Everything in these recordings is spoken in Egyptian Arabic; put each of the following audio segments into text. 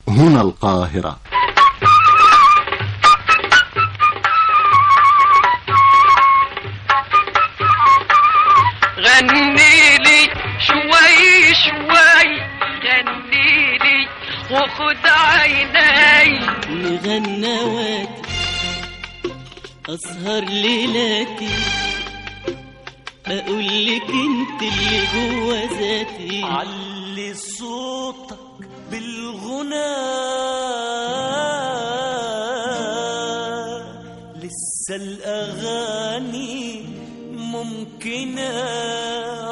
هنا القاهرة غني لي شوي شوي غني لي وخد عيني مغنواتي أسهر ليلاتي أقول لك أنت اللي جوا ذاتي علي صوتك بالغنى لسه الأغاني ممكنة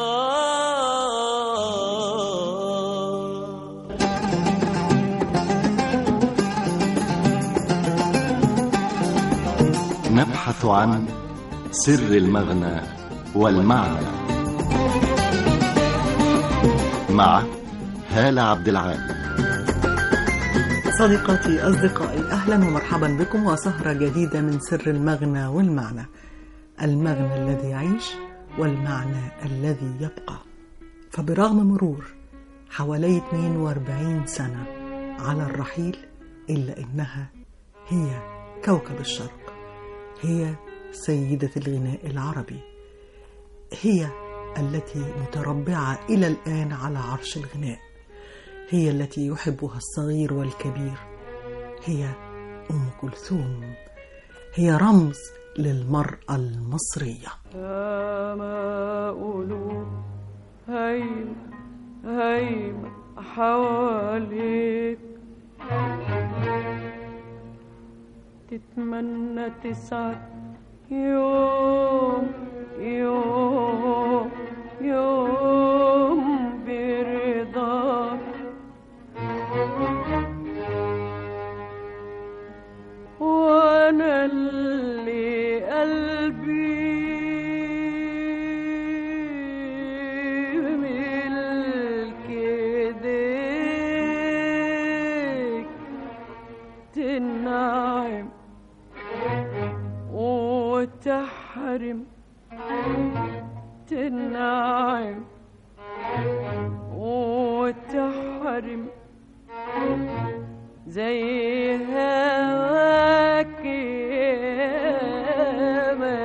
نبحث عن سر المغنى والمعنى مع هالة عبد العال صديقاتي أصدقائي أهلا ومرحبا بكم وسهرة جديدة من سر المغنى والمعنى المغنى الذي يعيش والمعنى الذي يبقى فبرغم مرور حوالي 42 سنة على الرحيل إلا إنها هي كوكب الشرق هي سيدة الغناء العربي هي التي متربعة إلى الآن على عرش الغناء هي التي يحبها الصغير والكبير هي أم كلثوم هي رمز للمرأة المصرية ما قلوب هيمة هيمة حواليك تتمنى تسعد يوم يوم يوم برضاك وانا اللي قلبي ملك ايديك تنعم وتحرم تنعم وتحرم زي هواك ياما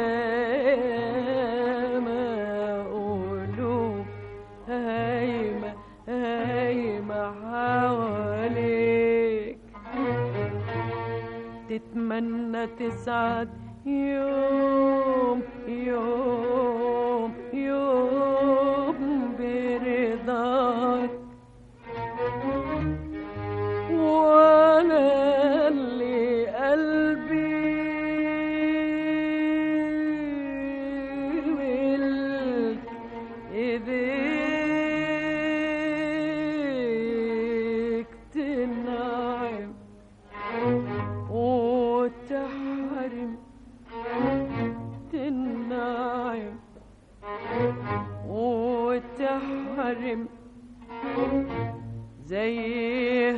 ياما قلوب هايمة هايمة حواليك تتمنى تسعد يوم يوم يوم برضاك وانا اللي قلبي ملك ايديك تنعم وتحرم تنعم وتحرم زي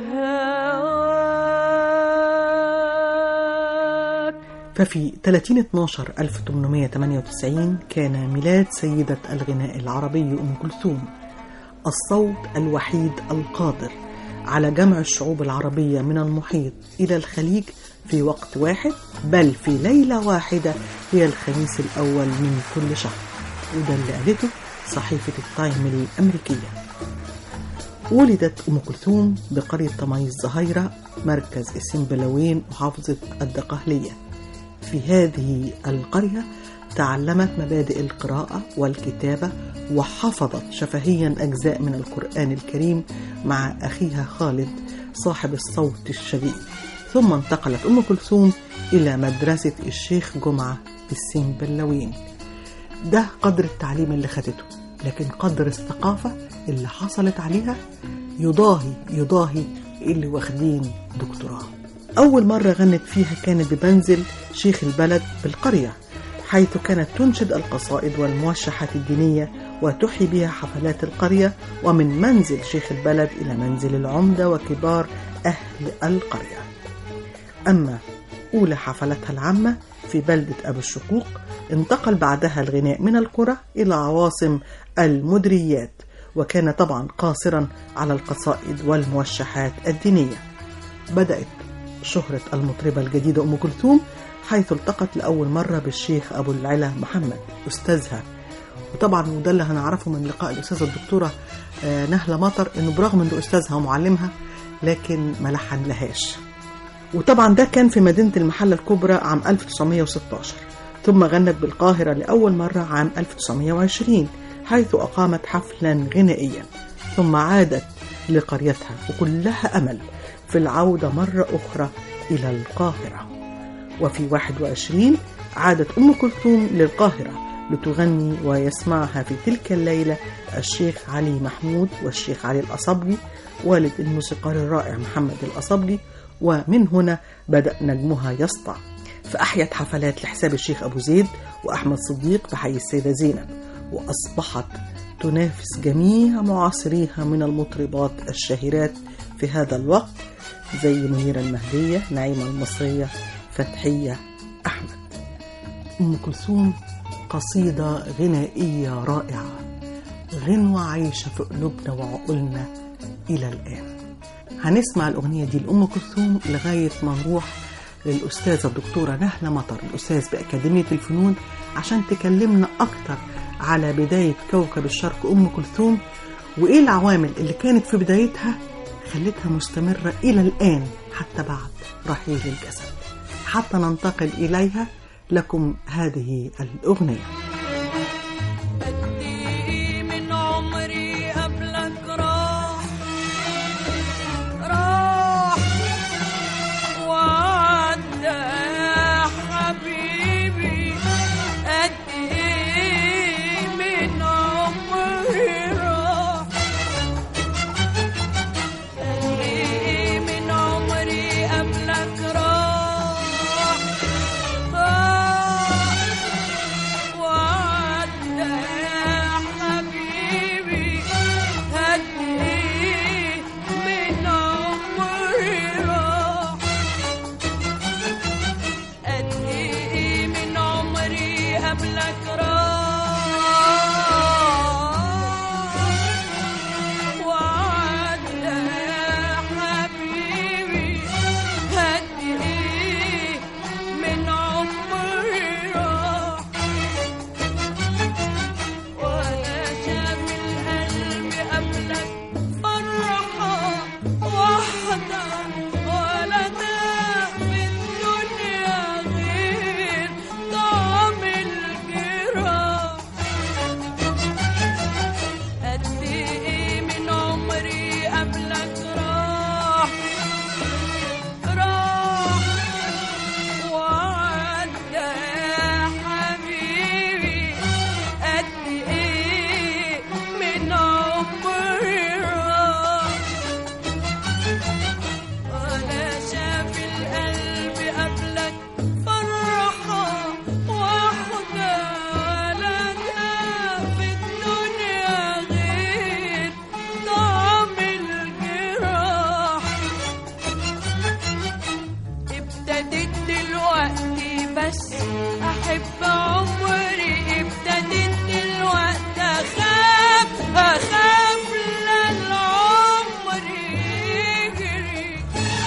هواك ففي 30 12 1898 كان ميلاد سيدة الغناء العربي أم كلثوم الصوت الوحيد القادر على جمع الشعوب العربية من المحيط إلى الخليج في وقت واحد بل في ليلة واحدة هي الخميس الأول من كل شهر وده اللي قالته صحيفة التايم الأمريكية ولدت أم كلثوم بقرية طمي الزهيرة مركز السنبلاوين محافظة الدقهلية في هذه القرية تعلمت مبادئ القراءة والكتابة وحفظت شفهيا أجزاء من القرآن الكريم مع أخيها خالد صاحب الصوت الشديد ثم انتقلت أم كلثوم إلى مدرسة الشيخ جمعة بالسنبلاوين ده قدر التعليم اللي خدته لكن قدر الثقافة اللي حصلت عليها يضاهي يضاهي اللي واخدين دكتوراه أول مرة غنت فيها كانت بمنزل شيخ البلد بالقرية حيث كانت تنشد القصائد والموشحات الدينية وتحيي بها حفلات القرية ومن منزل شيخ البلد إلى منزل العمدة وكبار أهل القرية أما أولى حفلاتها العامة في بلدة أبو الشقوق انتقل بعدها الغناء من القرى إلى عواصم المدريات وكان طبعا قاصرا على القصائد والموشحات الدينية بدأت شهرة المطربة الجديدة أم كلثوم حيث التقت لأول مرة بالشيخ أبو العلا محمد أستاذها وطبعا وده اللي هنعرفه من لقاء الأستاذة الدكتورة آه، نهلة مطر إنه برغم إنه أستاذها ومعلمها لكن ما لحن لهاش وطبعا ده كان في مدينة المحلة الكبرى عام 1916 ثم غنت بالقاهرة لأول مرة عام 1920 حيث أقامت حفلا غنائيا ثم عادت لقريتها وكلها أمل في العودة مرة أخرى إلى القاهرة وفي 21 عادت أم كلثوم للقاهرة لتغني ويسمعها في تلك الليلة الشيخ علي محمود والشيخ علي الأصبجي والد الموسيقار الرائع محمد الأصبجي ومن هنا بدأ نجمها يسطع فأحيت حفلات لحساب الشيخ أبو زيد وأحمد صديق بحي السيدة زينب وأصبحت تنافس جميع معاصريها من المطربات الشهيرات في هذا الوقت زي منيرة المهدية نعيمة المصرية فتحية أحمد أم كلثوم قصيدة غنائية رائعة غنوة عايشة في قلوبنا وعقولنا إلى الآن هنسمع الأغنية دي لأم كلثوم لغاية ما نروح للأستاذة الدكتورة نهلة مطر الأستاذ بأكاديمية الفنون عشان تكلمنا أكتر على بداية كوكب الشرق أم كلثوم وإيه العوامل اللي كانت في بدايتها خلتها مستمرة إلى الآن حتى بعد رحيل الجسد حتى ننتقل إليها لكم هذه الأغنية بدي من عمري قبلك راح راح وعدى يا حبيبي قد ايه من عمري راح قد ايه من عمري قبلك راح راح وعدى يا حبيبي قد ايه من عمري راح قد ايه من عمري قبلك راح وعدى يا حبيبي قد ايه من عمري راح ولا شاف القلب قبلك فرحة واحدة ولا داق في الدنيا غير طعم الجراح قد ايه من عمري قبلك راح راح وعدى يا حبيبي قد ايه من عمري راح ولا شاف القلب قبلك فرحة واحدة ولا داق في الدنيا غير طعم الجراح ابتديت دلوقتي بس احب عمري ابتديت دلوقتي اخاف اخاف لا العمر يجري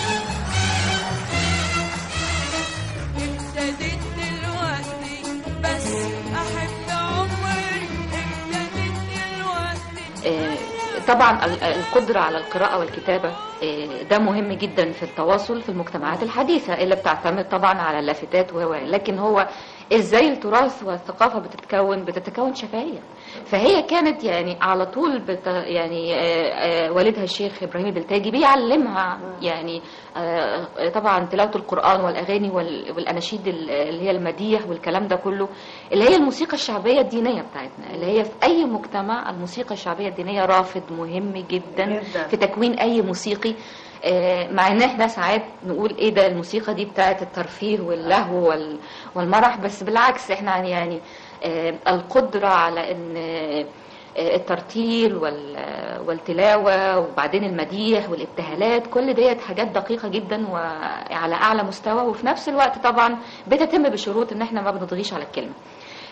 ابتديت دلوقتي بس احب عمري ابتديت دلوقتي آه، طبعا ال- القدرة على القراءة والكتابة آه، ده مهم جدا في التواصل في المجتمعات الحديثة اللي بتعتمد طبعا على اللافتات و و- لكن هو ازاي التراث والثقافة بتتكون بتتكون شفهيا فهي كانت يعني على طول بت يعني آه، آه، والدها الشيخ ابراهيم البلتاجي بيعلمها يعني آه، طبعا تلاوة القرآن والأغاني وال- والأناشيد ال- اللي هي المديح والكلام ده كله اللي هي الموسيقى الشعبية الدينية بتاعتنا اللي هي في أي مجتمع الموسيقى الشعبية الدينية رافد مهم جدا جداً. في تكوين أي موسيقي آه، مع ان احنا ساعات نقول ايه ده الموسيقى دي بتاعت الترفيه واللهو وال- والمرح بس بالعكس احنا يعني آه، القدرة على ان آه، الترتيل وال- والتلاوة وبعدين المديح والابتهالات كل ديت حاجات دقيقة جدا وعلى أعلى مستوى وفي نفس الوقت طبعا بتتم بشروط إن احنا ما بنضغيش على الكلمة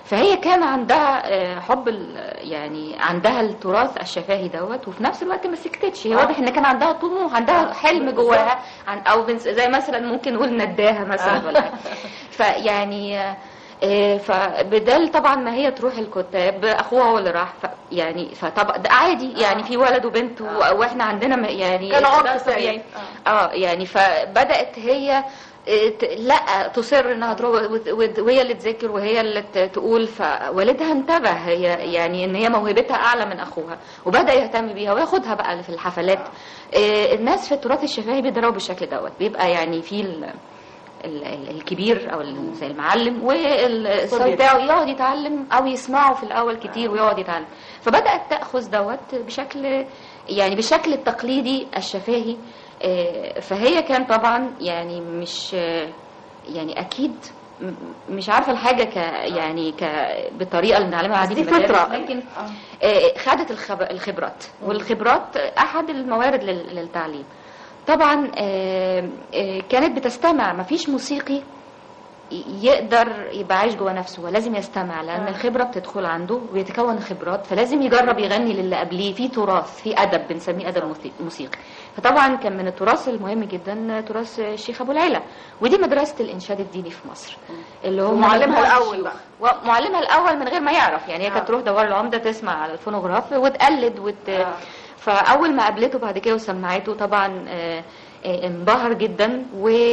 فهي كان عندها آه، حب ال- يعني عندها التراث الشفاهي دوت وفي نفس الوقت ما سكتتش هي واضح ان كان عندها طموح عندها حلم جواها عن او بنس- زي مثلا ممكن نقول نداها مثلا ولا حاجة. فيعني آه، آه، فبدال طبعا ما هي تروح الكتاب اخوها هو اللي راح ف يعني فطبعا ده عادي يعني في ولد وبنت و- واحنا عندنا م- يعني كان عرف ده سائد. طبيعي. اه يعني فبدات هي آه، ت- لا تصر انها تروح وت- وت- وهي اللي تذاكر وهي اللي ت- تقول فوالدها انتبه هي يعني ان هي موهبتها اعلى من اخوها وبدا يهتم بيها وياخدها بقى في الحفلات آه، الناس في التراث الشفاهي بيضربوا بالشكل دوت بيبقى يعني في ال- ال- ال- الكبير او ال- زي المعلم والصبي بتاعه يقعد يتعلم او يسمعه في الاول كتير ويقعد يتعلم فبدات تاخذ دوت بشكل يعني بالشكل التقليدي الشفاهي آه، فهي كان طبعا يعني مش آه، يعني اكيد م- مش عارفه الحاجه ك يعني ك بالطريقه اللي بنعلمها عادي دي في المدارس، فطرة. لكن آه، خدت الخب- الخبرات والخبرات احد الموارد لل- للتعليم طبعا آه، آه، كانت بتستمع مفيش موسيقي يقدر يبقى عايش جوه نفسه هو لازم يستمع لان الخبره بتدخل عنده ويتكون خبرات فلازم يجرب يغني للي قبليه في تراث في ادب بنسميه ادب موسيقي- موسيقي فطبعا كان من التراث المهم جدا تراث الشيخ ابو العلا ودي مدرسه الانشاد الديني في مصر اللي هم ومعلمها مجموعة الأول شيوخ. بقى. ومعلمها الاول من غير ما يعرف يعني هي آه. كانت تروح دوار العمده تسمع على الفونوغراف وتقلد وت... آه. فاول ما قابلته بعد كده وسمعته طبعا آه، آه، انبهر جدا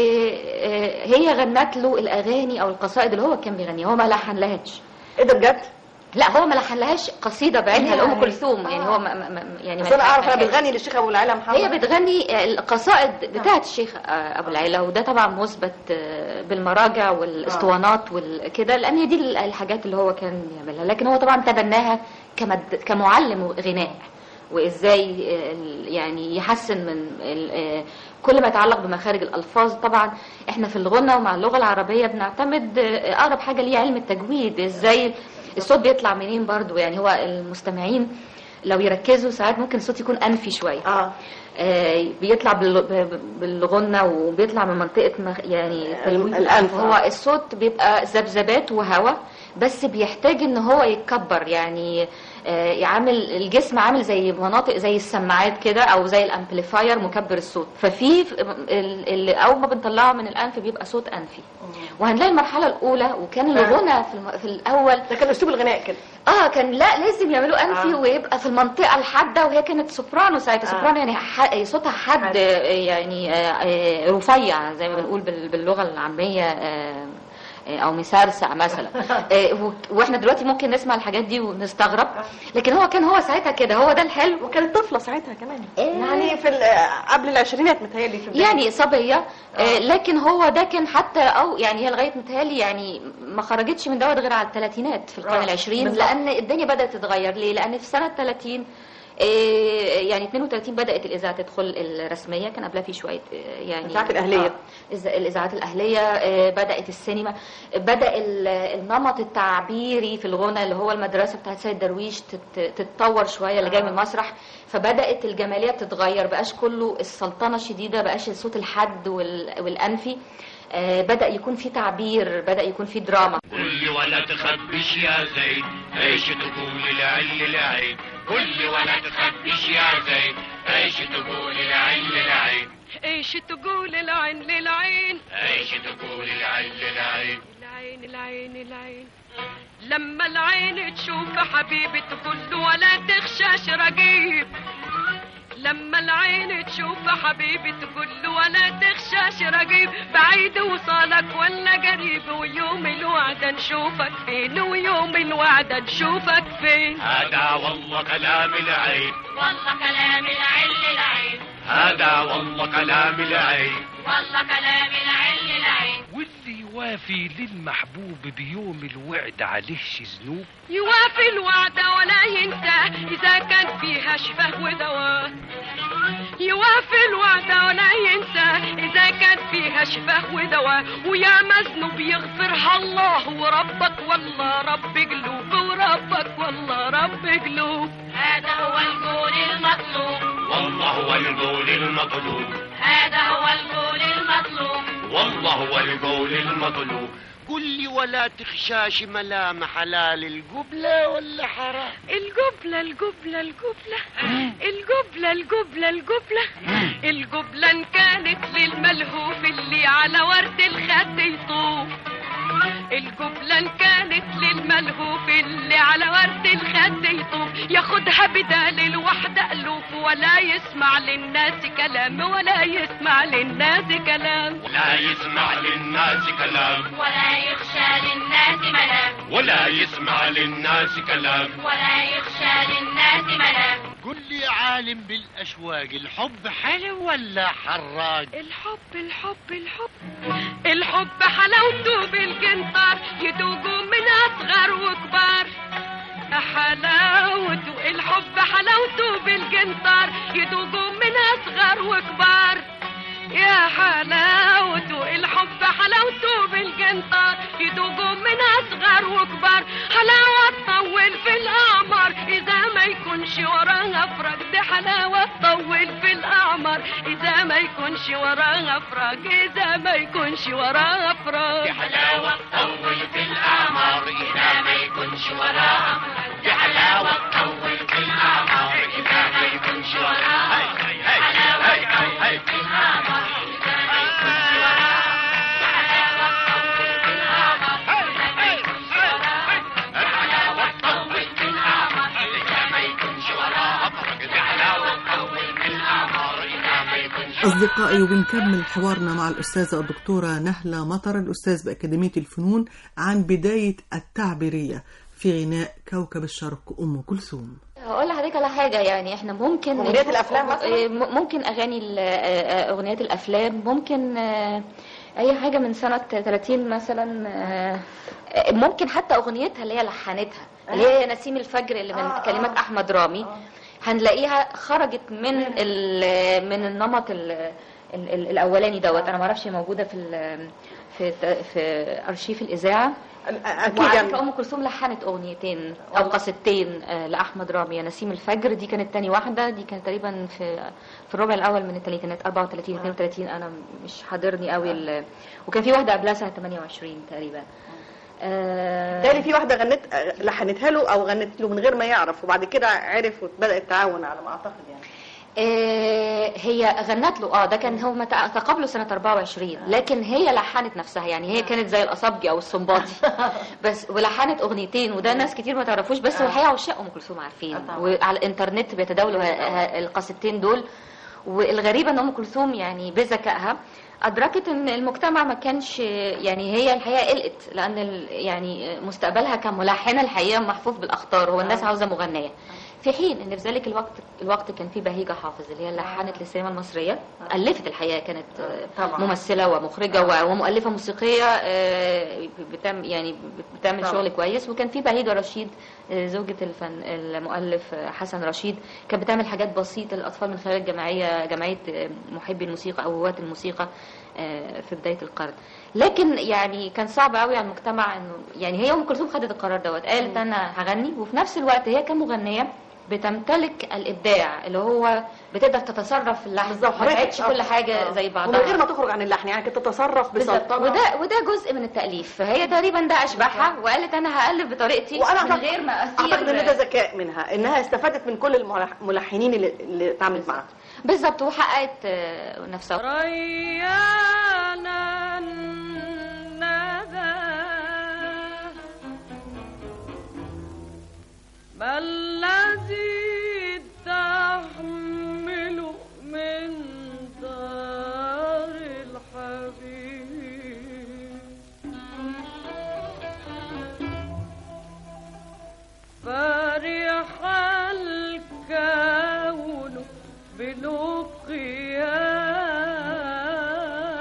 وهي غنت له الاغاني او القصائد اللي هو كان بيغنيها هو ما لحن لهاش ايه ده بجد؟ لا هو ما لحن لهاش قصيده بعينها لام يعني. كلثوم يعني هو ما ما ما- يعني ما بس انا اعرف انا لحنهاش. بتغني للشيخ ابو العلا محمد هي بتغني القصائد بتاعت الشيخ ابو العلا وده طبعا مثبت بالمراجع والاسطوانات والكده لان هي دي الحاجات اللي هو كان يعملها لكن هو طبعا تبناها كمد كمعلم غناء وازاي ال- يعني يحسن من ال- كل ما يتعلق بمخارج الالفاظ طبعا احنا في الغنى ومع اللغه العربيه بنعتمد اقرب حاجه ليه علم التجويد ازاي الصوت بيطلع منين برضو يعني هو المستمعين لو يركزوا ساعات ممكن الصوت يكون انفي شويه اه آه، بيطلع بال- ب- بالغنة وبيطلع من منطقة مخ- يعني تلوين الأنف. هو الصوت بيبقى ذبذبات وهواء بس بيحتاج ان هو يتكبر يعني آه، يعمل الجسم عامل زي مناطق زي السماعات كده او زي الامبليفاير مكبر الصوت ففي ال- اللي اول ما بنطلعه من الانف بيبقى صوت انفي وهنلاقي المرحله الاولى وكان الغنى في, الم- في الاول ده كان اسلوب الغناء كده اه كان لا لازم يعملوا انفي آه. ويبقى في المنطقه الحاده وهي كانت سوبرانو ساعتها آه. سوبرانو يعني ح- صوتها حد حد. آه، يعني آه، آه، رفيع زي ما بنقول بال- باللغه العاميه آه، آه، او مسرسع مثلا آه، و- واحنا دلوقتي ممكن نسمع الحاجات دي ونستغرب لكن هو كان هو ساعتها كده هو ده الحلو وكانت طفله ساعتها كمان إيه. يعني في ال- قبل العشرينات متهيألي في البداية. يعني صبية آه، لكن هو ده كان حتى او يعني هي لغايه متهيألي يعني ما خرجتش من دوت غير على الثلاثينات في القرن آه، العشرين بالظبط. لان الدنيا بدات تتغير ليه؟ لان في سنه 30 آه، يعني 32 بدات الاذاعه تدخل الرسميه كان قبلها في شويه آه، يعني الإذاعات الأهلية. آه، إذا- الاذاعات الاهليه آه، بدات السينما بدا ال- النمط التعبيري في الغنى اللي هو المدرسه بتاعت سيد درويش تت- تتطور شويه اللي جاي من المسرح فبدات الجماليه تتغير بقاش كله السلطنه الشديده بقاش الصوت الحد وال- والانفي آه، بدا يكون في تعبير بدا يكون في دراما قل لي ولا تخبش يا زيد ايش تقول العين للعين قل لي ولا تخبش يا زيد ايش تقول العين للعين ايش تقول العين للعين ايش تقول العين للعين العين العين العين لما العين تشوف حبيبي تقول له ولا تخشاش رقيب لما العين تشوف حبيبي تقول له ولا تخشاش رقيب بعيد وصالك ولا قريب ويوم الوعد نشوفك فين ويوم الوعد نشوفك فين هذا والله كلام العين والله كلام العين للعين هذا والله كلام العين والله كلام العين للعين واللي يوافي للمحبوب بيوم الوعد عليهش ذنوب يوافي الوعد ولا ينسى إذا كان فيها شفاه ودواء يوافي الوعد ولا ينسى إذا كان فيها شفاه ودواء ويا مذنوب يغفرها الله وربك والله رب قلوب وربك والله رب قلوب هذا هو القول المطلوب والله هو القول المطلوب هذا هو القول المطلوب والله هو القول المطلوب قولي ولا تخشاش ملامح حلال القبلة ولا حرام الجبلة الجبلة الجبلة الجبلة الجبلة الجبلة الجبلة إن كانت للملهوف اللي على ورد الخد يطوف الجبلة إن كانت للملهوف اللي على ورد الخد يطوف ياخدها بدال الوحدة ألوف ولا يسمع للناس كلام ولا يسمع للناس كلام ولا يسمع للناس كلام ولا يخشى للناس ملام ولا يسمع للناس كلام ولا يخشى للناس ملام قل لي عالم بالأشواق الحب حلو ولا حراق الحب الحب الحب الحب حلاوته بالجنطار يدوقوا من أصغر وكبار حلاوته الحب حلاوته بالجنطار يدوقوا من أصغر وكبار يا حلاوته الحب حلاوته بالجنطار يدوقوا من أصغر وكبار حلاوة تطول في الأعمار إذا ما يكونش وراها فراق دي حلاوة تطول في الأعمار إذا ما يكونش وراها فراق إذا ما يكونش وراها فراق دي حلاوة تطول في الأعمار إذا ما يكونش وراها دي حلاوة تطول في الأعمار إذا ما يكونش وراها حلاوة تطول في الأعمار إذا ما يكونش وراها حلاوة تطول في الأعمار إذا ما يكونش وراها حلاوة تطول في الأعمار إذا ما يكونش وراها دي حلاوة تطول في الأعمار إذا ما يكونش أصدقائي وبنكمل حوارنا مع الأستاذة الدكتورة نهلة مطر الأستاذ بأكاديمية الفنون عن بداية التعبيرية في غناء كوكب الشرق أم كلثوم هقول لحضرتك على حاجة يعني احنا ممكن أغنيات الأفلام مثلاً؟ إيه، م- ممكن أغاني ال- آه، آه، أغنيات الأفلام ممكن آه، أي حاجة من سنة 30 مثلا آه، آه، ممكن حتى أغنيتها اللي هي لحنتها اللي هي نسيم الفجر اللي من كلمات أحمد رامي هنلاقيها خرجت من ال- من النمط ال- ال- ال- الأولاني دوت أنا معرفش هي موجودة في ال- في في أرشيف الإذاعة اكيد وعلى يعني فكرة ام كلثوم لحنت اغنيتين او قصيدتين آه، لاحمد رامي يا نسيم الفجر دي كانت تاني واحده دي كانت تقريبا في في الربع الاول من الثلاثينات 34 32 انا مش حاضرني قوي ال... وكان في واحده قبلها سنه 28 تقريبا آه، تالي في واحده غنت لحنتها له او غنت له من غير ما يعرف وبعد كده عرف وبدا التعاون على ما اعتقد يعني آه، هي غنت له اه ده كان هم تق- تقابلوا سنه 24 لكن هي لحنت نفسها يعني هي كانت زي الاصابجي او الصنباطي بس ولحنت اغنيتين وده ناس كتير ما تعرفوش بس الحقيقه عشاق ام كلثوم عارفين وعلى الانترنت بيتداولوا ه- ه- القصيدتين دول والغريبه ان ام كلثوم يعني بذكائها ادركت ان المجتمع ما كانش يعني هي الحقيقه قلقت لان ال- يعني مستقبلها كملحنه الحقيقه محفوف بالاخطار هو الناس عاوزه مغنيه في حين ان في ذلك الوقت الوقت كان في بهيجه حافظ اللي هي اللي لحنت للسينما المصريه الفت الحقيقه كانت طبعاً. ممثله ومخرجه و- ومؤلفه موسيقيه آه، بتعمل يعني بتعمل طبعاً. شغل كويس وكان في بهيجه رشيد آه، زوجة الفن المؤلف آه، حسن رشيد كانت بتعمل حاجات بسيطة للأطفال من خلال الجمعية جمعية آه، محبي الموسيقى أو هواة الموسيقى آه، في بداية القرن لكن يعني كان صعب قوي على المجتمع انه يعني هي ام كلثوم خدت القرار دوت قالت انا هغني وفي نفس الوقت هي كمغنيه بتمتلك الابداع اللي هو بتقدر تتصرف في اللحن بالظبط ما تعيدش كل حاجه زي ومن بعضها غير ما تخرج عن اللحن يعني كانت تتصرف بالظبط بسلطنه وده وده جزء من التاليف فهي تقريبا ده اشبعها وقالت انا هالف بطريقتي وانا من أعتقد- غير ما اثير اعتقد ان ده ذكاء منها انها استفادت من كل الملح- الملحنين اللي, اللي اتعاملت معاهم بالظبط وحققت آه، نفسها ريانا الندى ما الذي تحمل من دار الحبيب فرح الكون بلقياك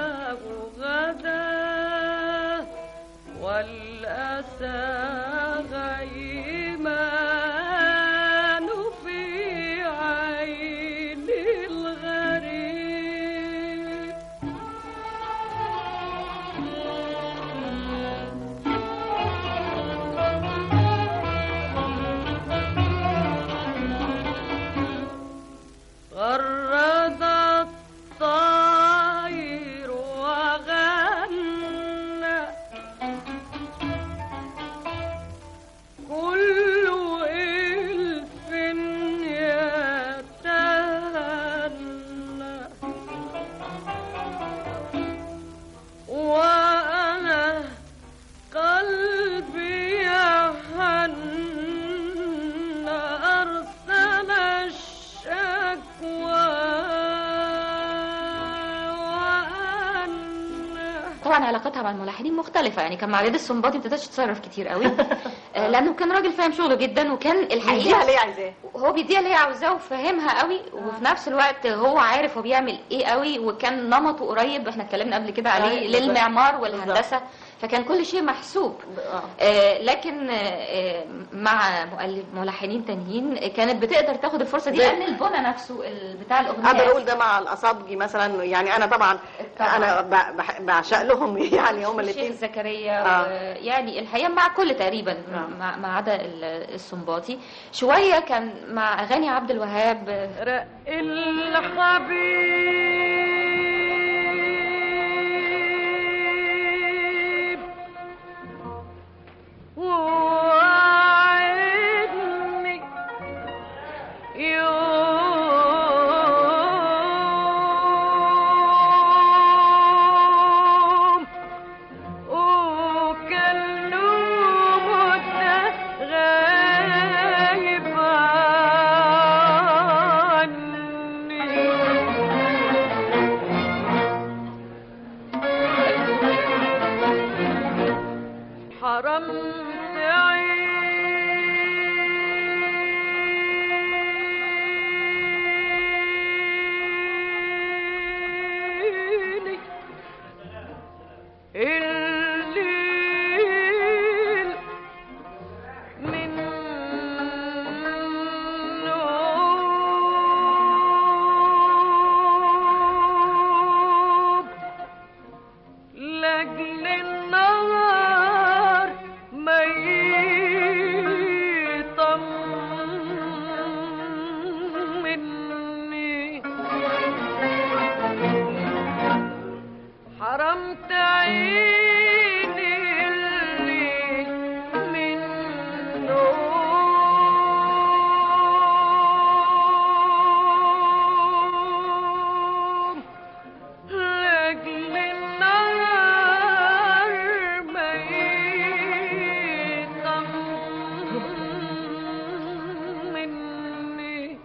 طبعا علاقتها مع الملحنين مختلفه يعني كان مع رياض السنباطي ما تقدرش تتصرف كتير قوي آه، لانه كان راجل فاهم شغله جدا وكان بيديها الحقيقه اللي هي عايزاه هو بيديها اللي هي عاوزاه وفاهمها قوي وفي نفس الوقت هو عارف هو بيعمل ايه قوي وكان نمطه قريب احنا اتكلمنا قبل كده عليه أيوة، بالظبط. للمعمار والهندسه فكان كل شيء محسوب آه لكن آه آه، مع مؤلف ملحنين تانيين آه، كانت بتقدر تاخد الفرصه دي زي- لان البنى نفسه ال- بتاع الاغنيه اقدر اقول ده مع الاصابجي مثلا يعني انا طبعا طبعاً. انا ب- بح- بعشق لهم يعني هم الشيخ الاثنين زكريا آه. و- يعني الحقيقه مع كل تقريبا مع ما عدا ال- السنباطي شويه كان مع اغاني عبد الوهاب رق الحبيب ووعدني يوم وكان له مدة غايب عني حرمت عيني الليل من نوم لاجل النهار ما يطمني حرمت عيني اللي من نوم لاجل النهار ما يطمني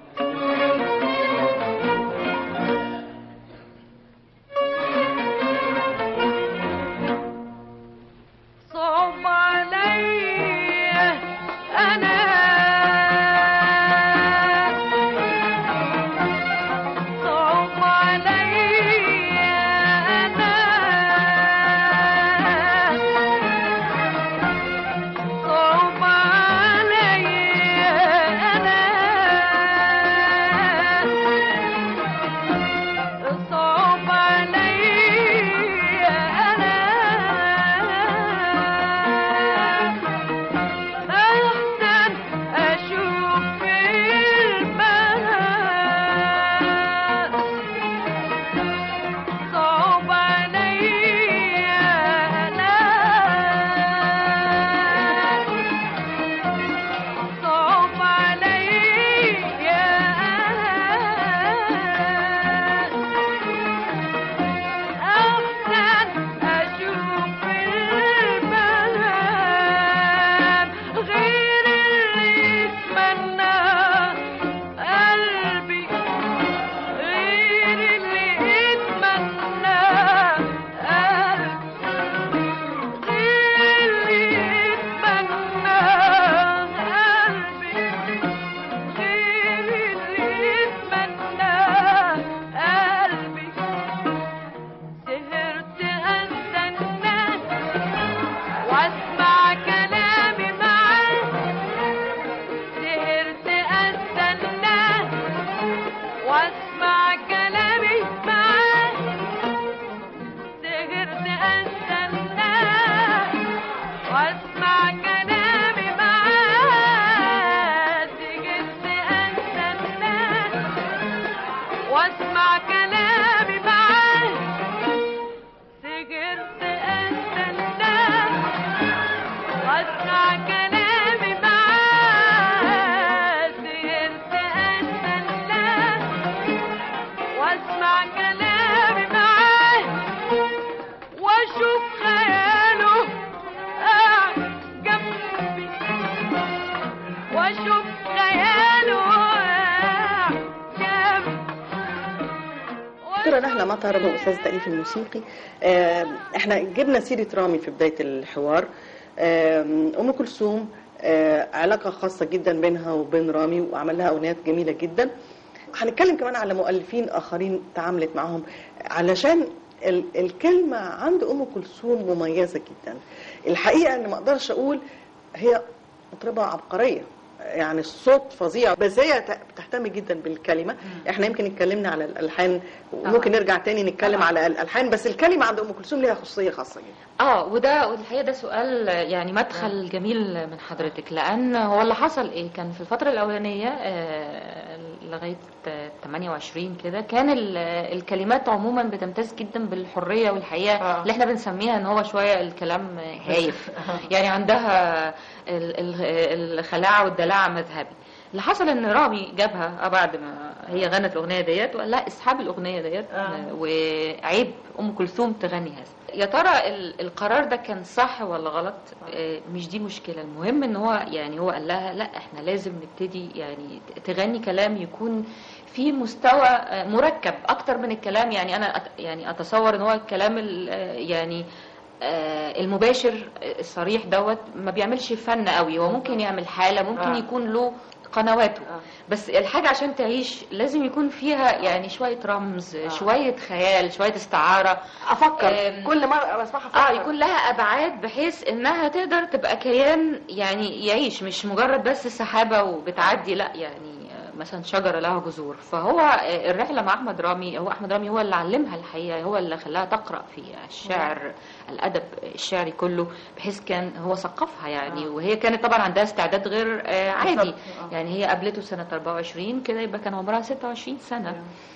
دكتوره نهله مطر استاذ التاليف الموسيقي آه، احنا جبنا سيره رامي في بدايه الحوار آه، ام كلثوم آه، علاقه خاصه جدا بينها وبين رامي وعمل لها اغنيات جميله جدا هنتكلم كمان على مؤلفين اخرين تعاملت معاهم علشان ال- الكلمه عند ام كلثوم مميزه جدا الحقيقه ان ما اقدرش اقول هي مطربه عبقريه يعني الصوت فظيع بس هي ت- بتهتم جدا بالكلمه احنا يمكن اتكلمنا على الالحان وممكن نرجع تاني نتكلم على الالحان بس الكلمه عند ام كلثوم ليها خصوصيه خاصه جدا اه وده والحقيقه ده سؤال يعني مدخل جميل من حضرتك لان هو اللي حصل ايه كان في الفتره الاولانيه آه، لغايه آه، 28 كده كان ال- الكلمات عموما بتمتاز جدا بالحريه والحقيقه اللي احنا بنسميها ان هو شويه الكلام هايف يعني عندها ال- ال- الخلاعه والدلاعه مذهبي اللي حصل ان رامي جابها بعد ما هي غنت الاغنيه ديت وقال لا اسحب الاغنيه ديت آه. وعيب ام كلثوم تغني هذا يا ترى ال- القرار ده كان صح ولا غلط آه، مش دي مشكله المهم ان هو يعني هو قال لها لا احنا لازم نبتدي يعني تغني كلام يكون في مستوى آه، مركب اكتر من الكلام يعني انا أت- يعني اتصور ان هو الكلام ال- آه، يعني آه، المباشر آه، الصريح دوت ما بيعملش فن قوي هو ممكن يعمل حاله ممكن آه. يكون له قنواته بس الحاجة عشان تعيش لازم يكون فيها يعني شوية رمز شوية خيال شوية استعارة افكر آم، كل مره بسمعها اه أفكر. يكون لها ابعاد بحيث انها تقدر تبقى كيان يعني يعيش مش مجرد بس سحابه وبتعدي لا يعني آه، مثلا شجره لها جذور فهو آه، الرحله مع احمد رامي هو احمد رامي هو اللي علمها الحقيقه هو اللي خلاها تقرا في الشعر الادب الشعري كله بحيث كان هو ثقفها يعني وهي كانت طبعا عندها استعداد غير آه، عادي بالظبط. آه. يعني هي قابلته سنه 24 كده يبقى كان عمرها 26 سنه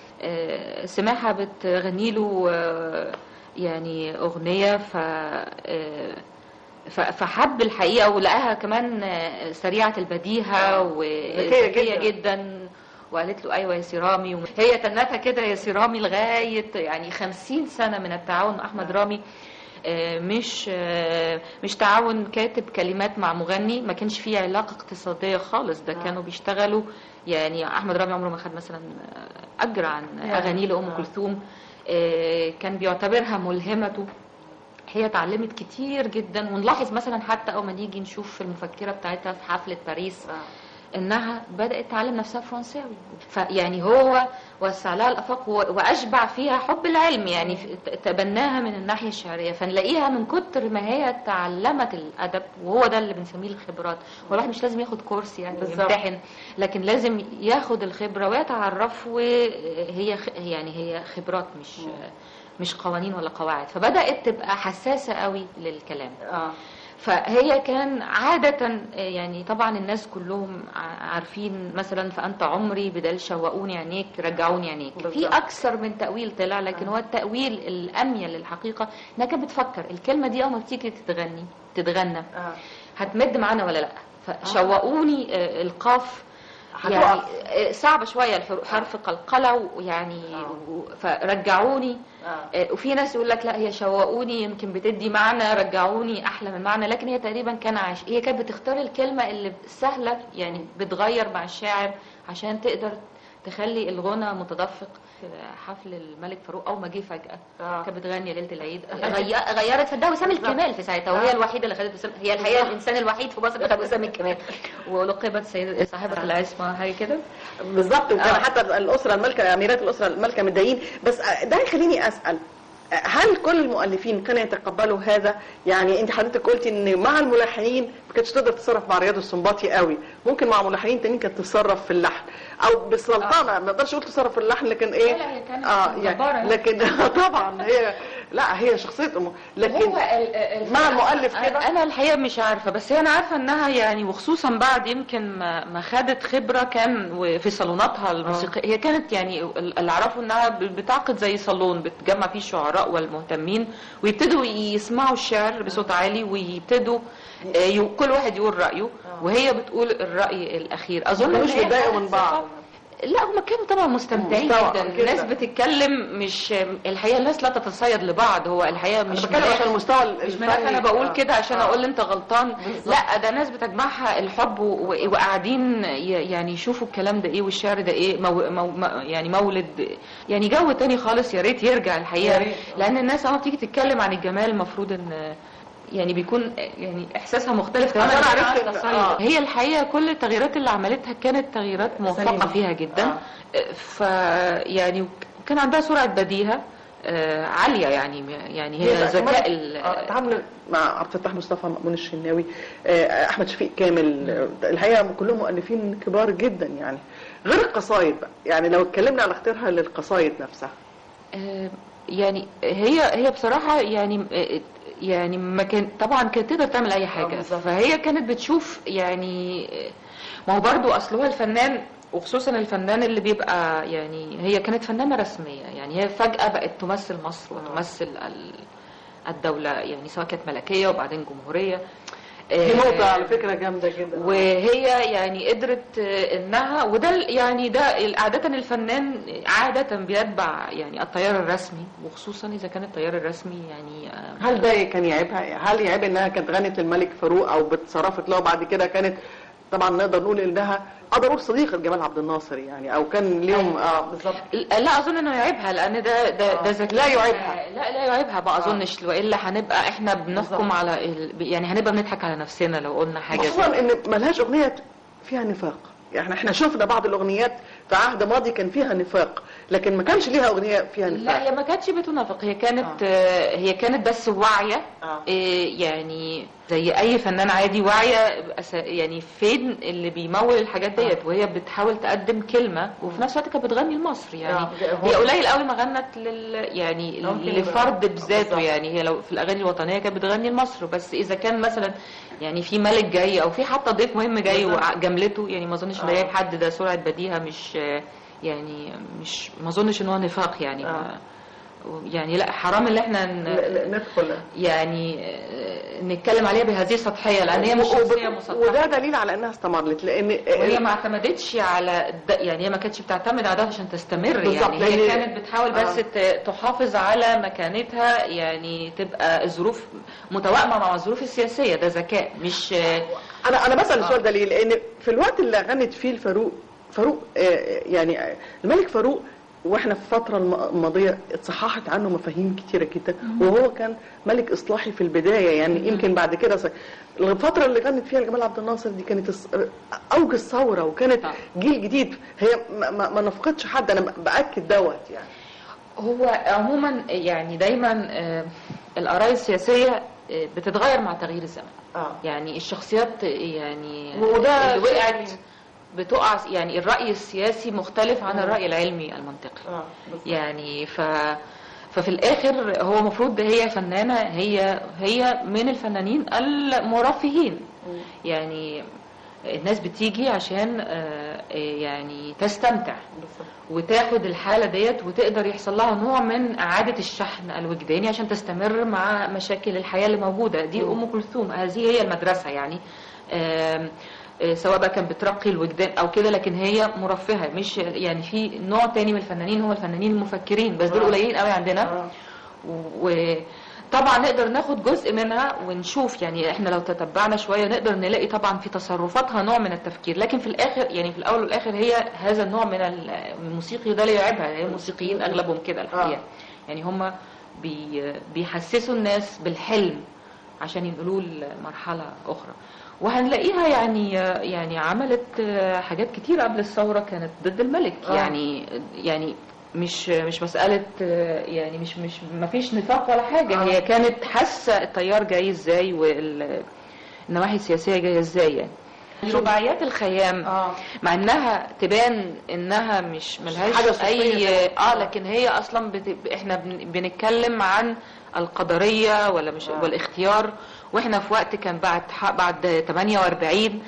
آه، سماحة بتغني له آه، يعني أغنية ف آه، ف- فحب الحقيقة ولقاها كمان آه، سريعة البديهة وذكية جداً. جدا, جدا وقالت له ايوه يا سيرامي هي تنتها كده يا سيرامي لغايه يعني خمسين سنه من التعاون مع احمد رامي آه، مش آه، مش تعاون كاتب كلمات مع مغني ما كانش فيه علاقه اقتصاديه خالص ده كانوا بيشتغلوا يعني احمد رامي عمره ما خد مثلا آه، اجر عن اغانيه لام كلثوم آه، كان بيعتبرها ملهمته هي اتعلمت كتير جدا ونلاحظ مثلا حتى اول ما نيجي نشوف في المفكره بتاعتها في حفله باريس انها بدات تعلم نفسها فرنساوي فيعني هو وسع لها الافاق و- واشبع فيها حب العلم يعني في- ت- تبناها من الناحيه الشعريه فنلاقيها من كتر ما هي تعلمت الادب وهو ده اللي بنسميه الخبرات هو الواحد مش لازم ياخد كورس يعني بالظبط. يمتحن لكن لازم ياخد الخبره ويتعرف وهي خ- يعني هي خبرات مش مش قوانين ولا قواعد فبدات تبقى حساسه قوي للكلام اه فهي كان عادة يعني طبعا الناس كلهم ع- عارفين مثلا فأنت عمري بدل شوقوني عينيك رجعوني عينيك في بالظبط. أكثر من تأويل طلع لكن هو التأويل الأميل للحقيقة إنها كانت بتفكر الكلمة دي أول ما بتيجي تتغني تتغنى اه هتمد معانا ولا لا فشوقوني آه، القاف يعني هتقف. آه، صعبة شوية الحر- حرف قلقلة ويعني و- فرجعوني اه آه، وفي ناس يقول لك لا هي شوقوني يمكن بتدي معنى رجعوني احلى من معنى لكن هي تقريبا كان عايش هي كانت بتختار الكلمه اللي سهله يعني بتغير مع الشاعر عشان تقدر تخلي الغنى متدفق في حفل الملك فاروق اول ما جه فجاه آه. كانت بتغني ليله العيد غي- غيرت فدها وسام الكمال في ساعتها وهي الوحيده اللي خدت وسام هي الحقيقه الانسان الوحيد في مصر اللي خد وسام الكمال ولقبت سيدة صاحبه العصمه حاجه كده بالظبط وكان آه. حتى الاسره المالكه اميرات الاسره المالكه متضايقين بس ده يخليني اسال هل كل المؤلفين كانوا يتقبلوا هذا؟ يعني انت حضرتك قلتي ان مع الملحنين ما كانتش تقدر تتصرف مع رياض السنباطي قوي، ممكن مع ملحنين تانيين كانت تتصرف في اللحن او بالسلطنه ما اقدرش اقول تصرف في اللحن لكن ايه؟ لا، لا، هي كانت اه جبارة. يعني لكن طبعا هي لا هي شخصيه أم- لكن هو ال- ال- مع المؤلف كده انا الحقيقه مش عارفه بس هي انا عارفه انها يعني وخصوصا بعد يمكن ما ما خدت خبره كان و- في صالوناتها الموسيقيه هي كانت يعني ال- اللي اعرفه انها ب- بتعقد زي صالون بتجمع فيه الشعراء والمهتمين ويبتدوا يسمعوا الشعر بصوت عالي ويبتدوا آه، يو- كل واحد يقول رايه وهي بتقول الراي الاخير اظن ما إن كانوش هي بيتضايقوا خدت من بعض. ثقة. لا هم كانوا طبعا مستمتعين مستوى جدا كده. الناس بتتكلم مش الحقيقه الناس لا تتصيد لبعض هو الحقيقه مش بتكلم ملاك- عشان المستوى ال- مش ملاك الفني. انا بقول آه. كده عشان آه. اقول انت غلطان بالظبط. لا ده ناس بتجمعها الحب و- و- وقاعدين ي- يعني يشوفوا الكلام ده ايه والشعر ده ايه مو مو م- يعني مولد يعني جو تاني خالص يا ريت يرجع يا الحقيقه ريت. لان الناس اما بتيجي تتكلم عن الجمال المفروض ان يعني بيكون يعني احساسها مختلف تماما أنا عن عرفت إن- التصيد. آه. هي الحقيقه كل التغييرات اللي عملتها كانت تغييرات موفقه سليمة. فيها جدا آه. ف يعني كان عندها سرعه بديهه آه، عاليه يعني يعني هي بقى ذكاء كمان، ال- آه، تعامل مع عبد الفتاح مصطفى مأمون الشناوي آه، احمد شفيق كامل آه، الحقيقه كلهم مؤلفين كبار جدا يعني غير القصايد بقى يعني لو اتكلمنا على اختيارها للقصايد نفسها آه، يعني هي هي بصراحه يعني آه، يعني ما كان طبعا كانت تقدر تعمل اي حاجه بالظبط. فهي كانت بتشوف يعني آه، ما هو برضو اصل هو الفنان وخصوصا الفنان اللي بيبقى يعني هي كانت فنانه رسميه يعني هي فجاه بقت تمثل مصر وتمثل ال- الدوله يعني سواء كانت ملكيه وبعدين جمهوريه دي آه، نقطه على فكره جامده جدا وهي يعني قدرت آه، انها وده ال- يعني ده ال- عاده الفنان عاده بيتبع يعني التيار الرسمي وخصوصا اذا كان التيار الرسمي يعني آه، هل ده كان يعيبها هل يعيب انها كانت غنت للملك فاروق او بتصرفت له بعد كده كانت طبعا نقدر نقول انها اقدر اقول صديقه جمال عبد الناصر يعني او كان ليهم اه بالظبط لا اظن انه يعيبها لان ده ده ده آه. ذكاء لا يعيبها. لا لا يعيبها ما اظنش والا هنبقى احنا بنحكم بالظبط. على ال... يعني هنبقى بنضحك على نفسنا لو قلنا حاجه زي خصوصا ان ملهاش اغنيه فيها نفاق يعني احنا شفنا بعض الاغنيات في عهد ماضي كان فيها نفاق لكن ما كانش ليها اغنيه فيها لا نفاق هي ما كانتش بتنافق هي كانت آه. هي كانت بس واعيه آه. آه. يعني زي اي فنان عادي واعيه أس- يعني فين اللي بيمول الحاجات ديت وهي بتحاول تقدم كلمه وفي نفس الوقت كانت بتغني لمصر يعني آه. هي قليل قوي ما غنت لل يعني ممكن لفرد يبقى- بذاته بالظبط. يعني هي لو في الاغاني الوطنيه كانت بتغني لمصر بس اذا كان مثلا يعني في ملك جاي او في حتى ضيف مهم جاي بالظبط. وجملته يعني ما اظنش ان آه. ده يعيب حد ده سرعه بديهه مش يعني مش ما اظنش ان هو نفاق يعني آه. ما يعني لا حرام اللي احنا ن- ن... ن- ندخل يعني آه، نتكلم عليها بهذه السطحيه لان هي مش وب- شخصيه مسطحه وده دليل على انها استمرت لان وهي ما اعتمدتش على ده يعني هي ما كانتش بتعتمد على ده عشان تستمر بالظبط، يعني هي لأن- كانت بتحاول بس آه. ت- تحافظ على مكانتها يعني تبقى الظروف متوائمه مع الظروف السياسيه ده ذكاء مش انا انا بسال آه. السؤال ده ليه؟ لان في الوقت اللي غنت فيه الفاروق فاروق آه، يعني آه، الملك فاروق واحنا في الفتره الم- الماضيه اتصححت عنه مفاهيم كتيره جدا وهو كان ملك اصلاحي في البدايه يعني يمكن بعد كده س- الفتره اللي غنت فيها جمال عبد الناصر دي كانت الس- اوج الثوره وكانت آه. جيل جديد هي ما, ما, ما نفقدش حد انا ب- باكد دوت يعني هو عموما يعني دايما آه، الاراء السياسيه آه، بتتغير مع تغيير الزمن اه يعني الشخصيات يعني وده اللي شيء- وقعت بتقع يعني الرأي السياسي مختلف عن الرأي العلمي المنطقي اه بالظبط. يعني ف ففي الاخر هو المفروض هي فنانه هي هي من الفنانين المرفهين يعني الناس بتيجي عشان آه، يعني تستمتع بالظبط. وتاخد الحاله ديت وتقدر يحصل لها نوع من اعاده الشحن الوجداني عشان تستمر مع مشاكل الحياه اللي موجوده دي ام كلثوم هذه هي المدرسه يعني آم، آه، سواء بقى كان بترقي الوجدان او كده لكن هي مرفهه مش يعني في نوع تاني من الفنانين هم الفنانين المفكرين بس دول آه. قليلين قوي عندنا آه. وطبعا نقدر ناخد جزء منها ونشوف يعني احنا لو تتبعنا شويه نقدر نلاقي طبعا في تصرفاتها نوع من التفكير لكن في الاخر يعني في الاول والاخر هي هذا النوع من الموسيقي ده اللي يعيبها هي الموسيقيين اغلبهم كده الحقيقه يعني هم بي بيحسسوا الناس بالحلم عشان ينقلوه لمرحله اخرى وهنلاقيها يعني يعني عملت حاجات كتير قبل الثوره كانت ضد الملك آه. يعني يعني مش مش مساله يعني مش مش ما فيش نفاق ولا حاجه آه. هي كانت حاسه التيار جاي ازاي والنواحي السياسيه جايه ازاي يعني رباعيات الخيام اه مع انها تبان انها مش ملهاش حاجة صحية اي طبعاً. اه لكن هي اصلا بت... احنا بن... بنتكلم عن القدريه ولا مش آه. والاختيار واحنا في وقت كان بعد ح... بعد 48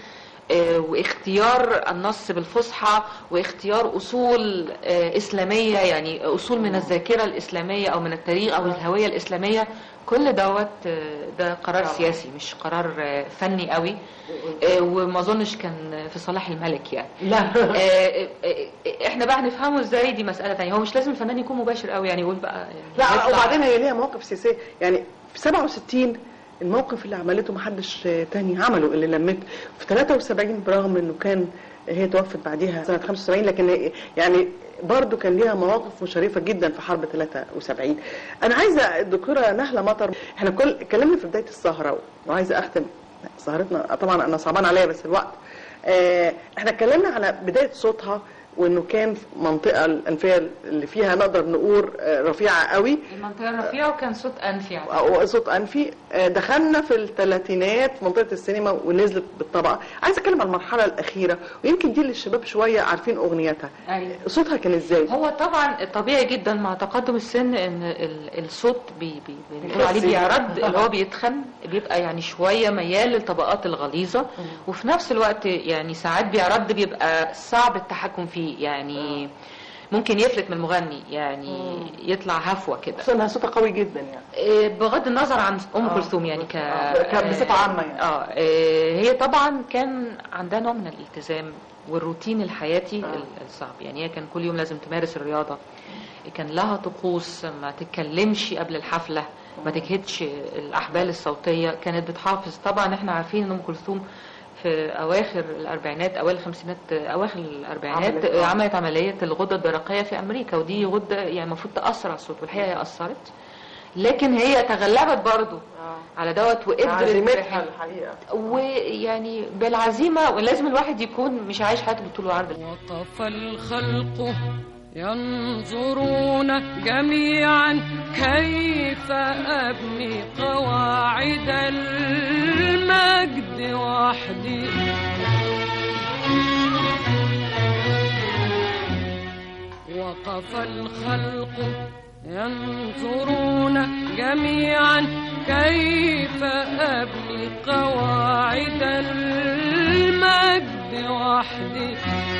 آه، واختيار النص بالفصحى واختيار اصول آه، اسلاميه يعني اصول من الذاكره الاسلاميه او من التاريخ او الهويه الاسلاميه كل دوت آه، ده قرار سياسي مش قرار آه، فني قوي آه، وما اظنش كان في صلاح الملك يعني لا آه، آه، آه، احنا بقى نفهمه ازاي دي مساله تانية هو مش لازم الفنان يكون مباشر قوي يعني يقول بقى يعني لا يطلع- وبعدين هي ليها مواقف سياسيه يعني في 67 الموقف اللي عملته محدش تاني عمله اللي لمته في 73 برغم انه كان هي توفت بعديها سنه 75 لكن يعني برضه كان ليها مواقف مشرفه جدا في حرب 73 انا عايزه الدكتوره نهله مطر احنا كل اتكلمنا في بدايه السهره وعايزه اختم سهرتنا طبعا انا صعبان عليا بس الوقت آه، احنا اتكلمنا على بدايه صوتها وانه كان في المنطقه الانفيه اللي فيها نقدر نقول آه، رفيعه قوي المنطقه الرفيعه وكان صوت انفي يعني أو صوت انفي آه، دخلنا في الثلاثينات في منطقه السينما ونزلت بالطبقه عايز اتكلم عن المرحله الاخيره ويمكن دي اللي الشباب شويه عارفين اغنيتها أيوة. صوتها كان ازاي هو طبعا طبيعي جدا مع تقدم السن ان ال- الصوت بي بي بنقول عليه بيخسي. بيعرض اللي هو بيتخن بيبقى يعني شويه ميال للطبقات الغليظه وفي نفس الوقت يعني ساعات بيعرض بيبقى صعب التحكم فيه يعني ممكن يفلت من المغني يعني يطلع هفوه كده خصوصا انها صوتها قوي جدا يعني إيه، بغض النظر عن ام كلثوم يعني ك ك- بصفة عامة يعني. اه إيه، هي طبعا كان عندها نوع من الالتزام والروتين الحياتي ال- الصعب يعني هي كان كل يوم لازم تمارس الرياضه كان لها طقوس ما تتكلمش قبل الحفله ما تجهدش الاحبال الصوتيه كانت بتحافظ طبعا احنا عارفين ان ام كلثوم في اواخر الاربعينات اوائل الخمسينات اواخر الاربعينات عملت- عملت, عملت عمليه الغده الدرقيه في امريكا ودي غده يعني المفروض تاثر على الصوت والحقيقه هي اثرت لكن هي تغلبت برضو على دوت وقدرت عزيمتها الحقيقه ويعني بالعزيمه ولازم الواحد يكون مش عايش حياته بالطول والعرض وقف الخلق ينظرون جميعا كيف أبني قواعد المجد وحدي وقف الخلق ينظرون جميعا كيف أبني قواعد المجد وحدي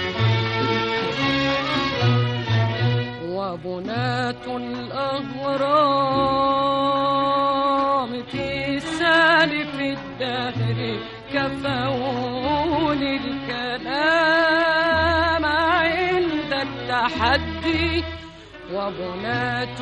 وبنات الأهرام في سالف الدهر كفوني الكلام عند التحدي وبنات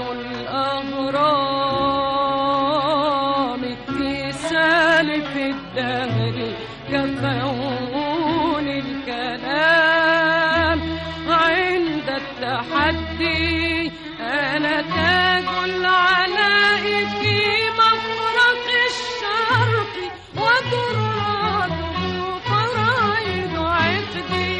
الأهرام في سالف الدهر كفوني الكلام عند التحدي أنا تاج العلاء في مفرق الشرق ودراته فرائض عقدي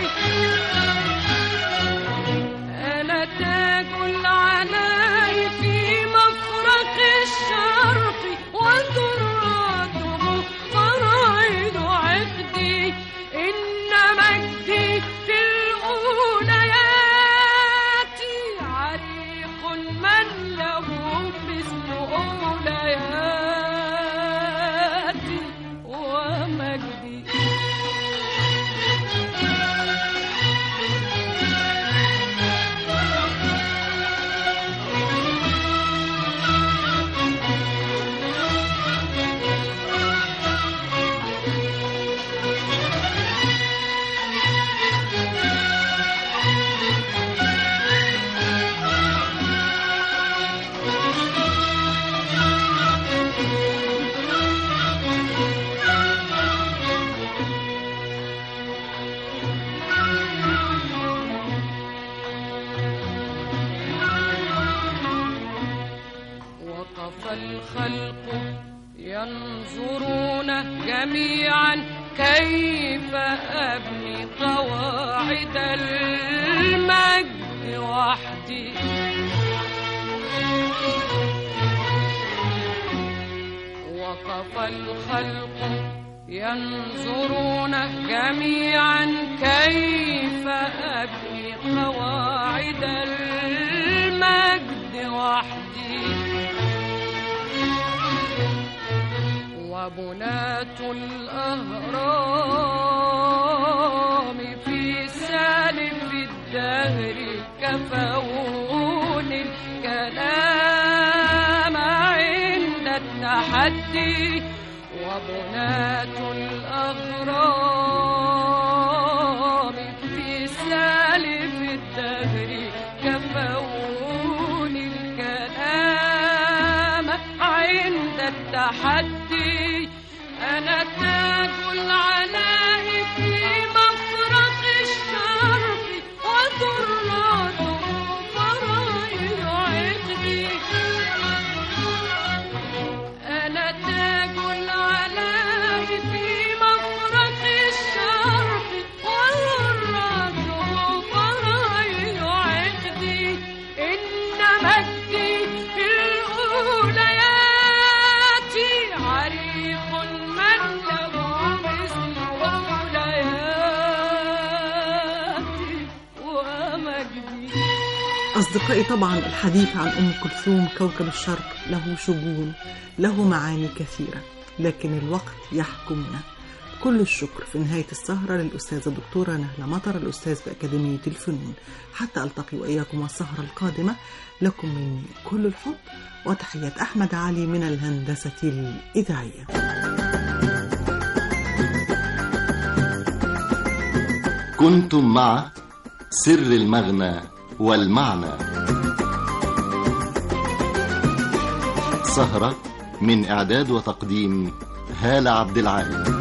أنا تاج العلاء في مفرق الشرق وذراته فرائض عقدي إن مجدي في الأوليات عريق من له مثل أولياتي ومجدي وقف الخلق ينظرون جميعا كيف أبني قواعد المجد وحدي وقف الخلق ينظرون جميعا كيف أبني قواعد المجد وحدي وبنات الأهرام الدهر كفوني الكلام عند التحدي وبنات الأغرام في سالف الدهر كفوني الكلام عند التحدي أنا تاج العلاء في مفرق الشرق وذرات فرائض عقدي أنا تاج العلاء في مفرق الشرق وذرات فرائض عقدي إن مجدي في الأوليات عريق من له مثل أولياتي ومجدي أصدقائي طبعا الحديث عن أم كلثوم كوكب الشرق له شجون له معاني كثيرة لكن الوقت يحكمنا كل الشكر في نهاية السهرة للأستاذة الدكتورة نهلة مطر الأستاذ بأكاديمية الفنون حتى ألتقي وإياكم السهرة القادمة لكم مني كل الحب وتحيات أحمد علي من الهندسة الإذاعية كنتم مع سر المغنى والمعنى سهرة من إعداد وتقديم هالة عبد العال